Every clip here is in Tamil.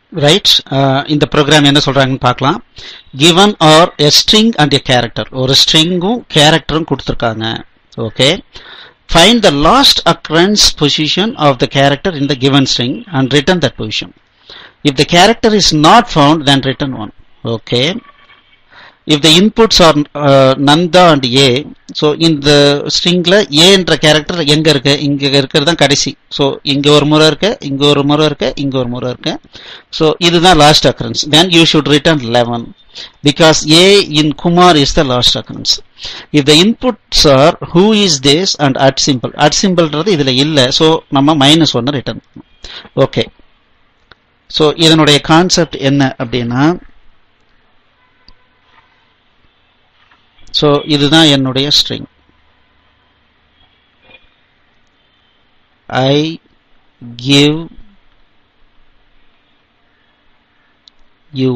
ரைட் இந்த ப்ரோக்ராம் என்ன சொல்றாங்கன்னு பார்க்கலாம் given are a string and a character ஒரு ஸ்ட்ரிங்கும் கேரக்டரும் கொடுத்துருக்காங்க okay find the last occurrence position of the character in the given string and return that position if the character is not found then return one okay if the inputs are uh, nanda and a so இந்த ஸ்ட்ரிங்ல a என்ற கேரக்டர் எங்க இருக்கு இங்க இருக்கிறது தான் கடைசி so இங்க ஒரு முறை இருக்கு இங்க ஒரு முறை இருக்கு இங்க ஒரு முறை இருக்கு so இதுதான் last occurrence then you should return 11 because a in kumar is the last occurrence if the inputs are who is this and at symbol at symbolன்றது இதுல இல்ல so நம்ம மைனஸ் ஒன்னு ரிட்டர்ன் ஓகே so இதனுடைய கான்செப்ட் என்ன அப்படின்னா ஸோ இதுதான் என்னுடைய ஸ்ட்ரிங் ஐ கிவ் யூ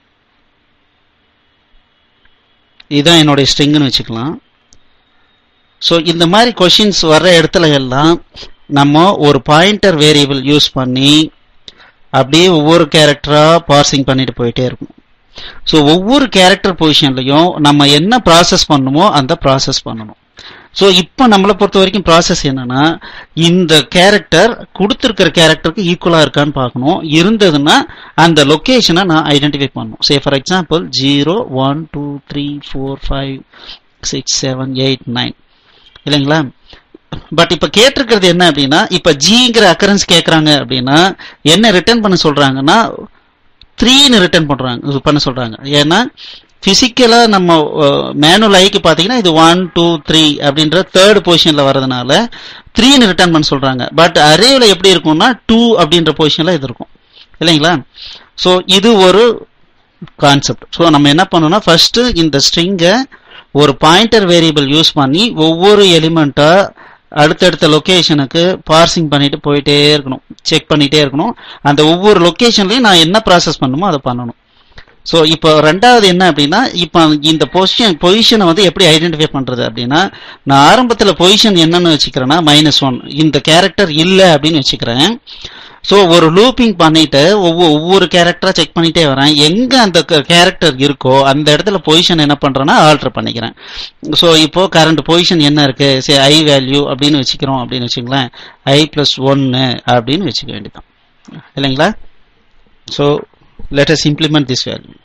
இதுதான் என்னுடைய ஸ்ட்ரிங்னு வச்சுக்கலாம் ஸோ இந்த மாதிரி கொஷின்ஸ் வர்ற இடத்துல எல்லாம் நம்ம ஒரு பாயிண்டர் வேரியபிள் யூஸ் பண்ணி அப்படியே ஒவ்வொரு கேரக்டரா பார்சிங் பண்ணிட்டு போயிட்டே இருக்கும் ஸோ ஒவ்வொரு கேரக்டர் பொசிஷன்லையும் நம்ம என்ன ப்ராசஸ் பண்ணுமோ அந்த ப்ராசஸ் பண்ணணும் ஸோ இப்போ நம்மளை பொறுத்த வரைக்கும் ப்ராசஸ் என்னன்னா இந்த கேரக்டர் கொடுத்துருக்கிற கேரக்டருக்கு ஈக்குவலாக இருக்கான்னு பார்க்கணும் இருந்ததுன்னா அந்த லொக்கேஷனை நான் ஐடென்டிஃபை பண்ணணும் say for example zero one two three four five six seven eight nine இல்லைங்களா பட் இப்ப கேட்டிருக்கிறது என்ன அப்படின்னா இப்ப ஜிங்கிற அக்கரன்ஸ் கேட்கறாங்க அப்படின்னா என்ன ரிட்டர்ன் பண்ண சொல்றாங்கன்னா த்ரீன்னு ரிட்டர்ன் பண்றாங்க பண்ண சொல்றாங்க ஏன்னா பிசிக்கலா நம்ம மேனுவல் ஐக்கு பாத்தீங்கன்னா இது ஒன் டூ த்ரீ அப்படின்ற தேர்ட் பொசிஷன்ல வர்றதுனால த்ரீன்னு ரிட்டர்ன் பண்ண சொல்றாங்க பட் அரேவில் எப்படி இருக்கும்னா டூ அப்படின்ற பொசிஷன்ல இது இருக்கும் இல்லைங்களா ஸோ இது ஒரு கான்செப்ட் ஸோ நம்ம என்ன பண்ணணும்னா ஃபர்ஸ்ட் இந்த ஸ்ட்ரிங்கை ஒரு பாயிண்டர் வேரியபிள் யூஸ் பண்ணி ஒவ்வொரு எலிமெண்ட்டா அடுத்தடுத்த லொக்கேஷனுக்கு பார்சிங் பண்ணிட்டு போயிட்டே இருக்கணும் செக் பண்ணிட்டே இருக்கணும் அந்த ஒவ்வொரு லொக்கேஷன்லையும் நான் என்ன ப்ராசஸ் பண்ணுமோ அதை பண்ணணும் ஸோ இப்போ ரெண்டாவது என்ன அப்படின்னா இப்போ இந்த பொசிஷன் பொசிஷனை வந்து எப்படி ஐடென்டிஃபை பண்றது அப்படின்னா நான் ஆரம்பத்தில் பொசிஷன் என்னன்னு வச்சுக்கிறேன்னா மைனஸ் ஒன் இந்த கேரக்டர் இல்லை அப்படின்னு வச்சுக்கிறேன் ஸோ ஒரு லூப்பிங் பண்ணிட்டு ஒவ்வொரு ஒவ்வொரு கேரக்டரா செக் பண்ணிட்டே வரேன் எங்க அந்த கேரக்டர் இருக்கோ அந்த இடத்துல பொசிஷன் என்ன பண்றேன்னா ஆல்டர் பண்ணிக்கிறேன் ஸோ இப்போ கரண்ட் பொசிஷன் என்ன இருக்கு சரி ஐ வேல்யூ அப்படின்னு வச்சுக்கிறோம் அப்படின்னு வச்சுங்களேன் ஐ பிளஸ் ஒன்னு அப்படின்னு வச்சுக்க வேண்டியதான் இல்லைங்களா so let us implement this value.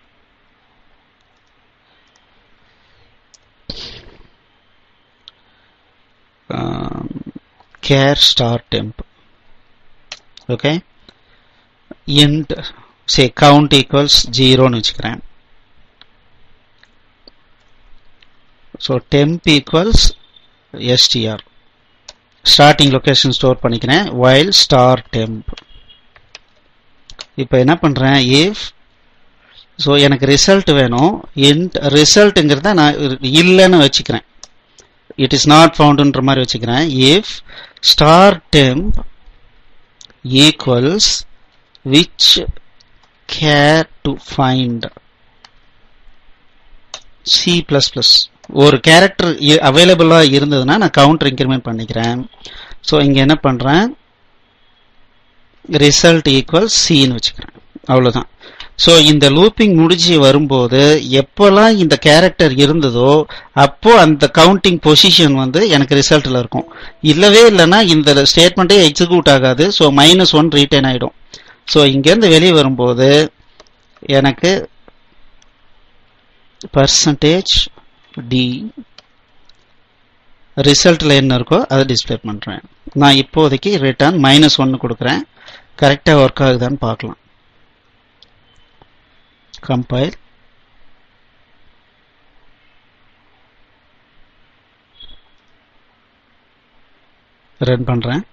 Um, char star temp. Okay. int say count equals 0 னு வச்சுக்கிறேன் so temp equals str starting location store பண்ணிக்கிறேன் while star temp இப்போ என்ன பண்றேன் இஃப் ஸோ எனக்கு ரிசல்ட் வேணும் இன்ட் ரிசல்ட்டுங்கிறத நான் இல்லைன்னு வச்சுக்கிறேன் இட் இஸ் நாட் ஃபவுண்டுன்ற மாதிரி வச்சுக்கிறேன் if star temp equals which char to find C plus plus ஒரு கேரக்டர் அவைலபிளாக இருந்ததுன்னா நான் கவுண்டர் இன்க்ரிமெண்ட் பண்ணிக்கிறேன் ஸோ இங்கே என்ன பண்ணுறேன் ரிசல்ட் ஈக்குவல் சின்னு வச்சுக்கிறேன் அவ்வளோதான் ஸோ இந்த லூப்பிங் முடிஞ்சு வரும்போது எப்போல்லாம் இந்த கேரக்டர் இருந்ததோ அப்போ அந்த கவுண்டிங் பொசிஷன் வந்து எனக்கு ரிசல்ட்டில் இருக்கும் இல்லவே இல்லைன்னா இந்த ஸ்டேட்மெண்ட்டே எக்ஸிக்யூட் ஆகாது ஸோ மைனஸ் ஒன் ரீட்டைன் ஆகிடும் ஸோ இங்கேருந்து வெளியே வரும்போது எனக்கு பர்சன்டேஜ் டி ரிசல்ட்டில் என்ன இருக்கோ அதை டிஸ்பிளே பண்ணுறேன் நான் இப்போதைக்கு ரிட்டர்ன் மைனஸ் ஒன்று கொடுக்குறேன் கரெக்டாக ஒர்க் ஆகுதான்னு பார்க்கலாம் கம்பைல் ரன் பண்ணுறேன்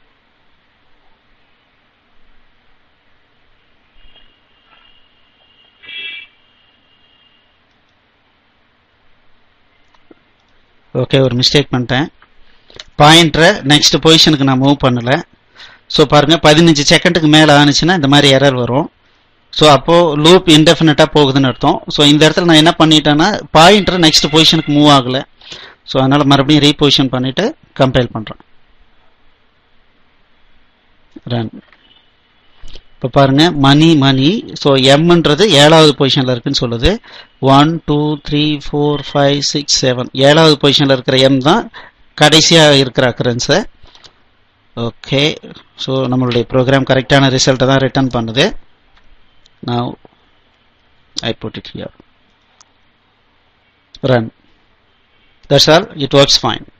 ஓகே ஒரு மிஸ்டேக் பண்ணிட்டேன் பாயிண்டரை நெக்ஸ்ட் பொசிஷனுக்கு நான் மூவ் பண்ணலை ஸோ பாருங்க பதினஞ்சு செகண்டுக்கு மேலே ஆனிச்சுன்னா இந்த மாதிரி எரர் வரும் ஸோ அப்போ லூப் இன்டெஃபினட்டா போகுதுன்னு அர்த்தம் ஸோ இந்த இடத்துல நான் என்ன பண்ணிட்டேன்னா பாயிண்டர் நெக்ஸ்ட் பொசிஷனுக்கு மூவ் ஆகல ஸோ அதனால மறுபடியும் ரீபொசிஷன் பண்ணிட்டு கம்பைல் பண்றேன் ரன் இப்போ பாருங்க மணி மணி ஸோ எம்ன்றது ஏழாவது பொசிஷனில் இருக்குன்னு சொல்லுது one two three four five six seven ஏழாவது பொசிஷனில் இருக்கிற எம் தான் கடைசியாக இருக்கிற அக்கரன்ஸு ஓகே ஸோ நம்மளுடைய ப்ரோக்ராம் கரெக்டான ரிசல்ட்டை தான் ரிட்டர்ன் பண்ணுது நான் I put it here run that's all it works fine